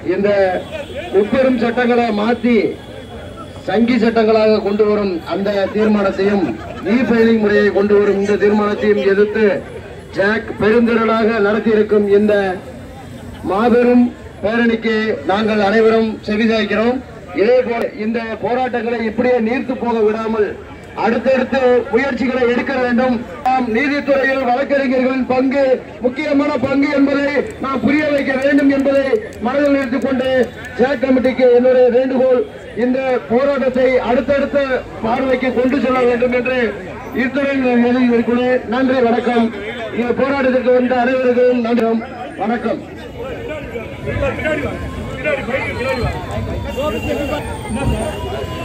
இந்த முப்பெரும் சட்டங்களை மாத்தி சங்கி சட்டங்களாக கொண்டு வரும் அந்த தீர்மானத்தையும் இ ஃபைலிங் முறையை கொண்டு வரும் இந்த தீர்மானத்தையும் எதிர்த்து ஜாக் பெருந்திரளாக நடத்தியிருக்கும் இந்த மாபெரும் பேரணிக்கு நாங்கள் அனைவரும் செவிசாய்க்கிறோம் இதே போல இந்த போராட்டங்களை இப்படியே நீர்த்து போக விடாமல் அடுத்தடுத்து முயற்சிகளை எடுக்க வேண்டும் நாம் நீதித்துறையில் வழக்கறிஞர்களின் பங்கு முக்கியமான பங்கு என்பதை நாம் புரிய வைக்க வேண்டும் என்பதை மனதில் நிறுத்திக் கொண்டு ஜாக் கமிட்டிக்கு என்னுடைய வேண்டுகோள் இந்த போராட்டத்தை அடுத்தடுத்த பார்வைக்கு கொண்டு செல்ல வேண்டும் என்று இத்துறையில் எழுதியிருக்கிறேன் நன்றி வணக்கம் இந்த போராட்டத்திற்கு வந்த அனைவருக்கும் நன்றி வணக்கம் பின்னாடி வா பின்னாடி பைக்கு பின்னாடி வா